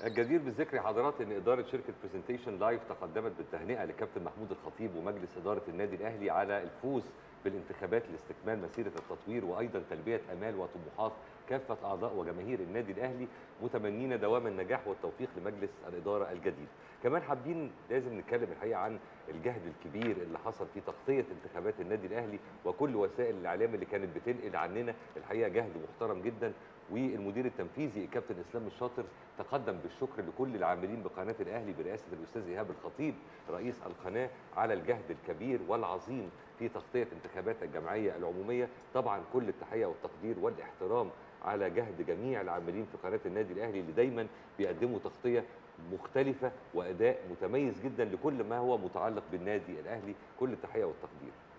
الجدير بالذكر يا حضرات ان اداره شركه برزنتيشن لايف تقدمت بالتهنئه لكابتن محمود الخطيب ومجلس اداره النادي الاهلي على الفوز بالانتخابات لاستكمال مسيره التطوير وايضا تلبيه امال وطموحات كافه اعضاء وجماهير النادي الاهلي متمنين دوام النجاح والتوفيق لمجلس الاداره الجديد. كمان حابين لازم نتكلم الحقيقه عن الجهد الكبير اللي حصل في تغطيه انتخابات النادي الاهلي وكل وسائل الاعلام اللي كانت بتنقل عننا الحقيقه جهد محترم جدا والمدير التنفيذي الكابتن اسلام الشاطر تقدم بالشكر لكل العاملين بقناه الاهلي برئاسه الاستاذ ايهاب الخطيب رئيس القناه على الجهد الكبير والعظيم في تغطيه انتخابات الجمعيه العموميه طبعا كل التحيه والتقدير والاحترام على جهد جميع العاملين في قناه النادي الاهلي اللي دايما بيقدموا تغطيه مختلفه واداء متميز جدا لكل ما هو متعلق بالنادي الاهلي كل التحيه والتقدير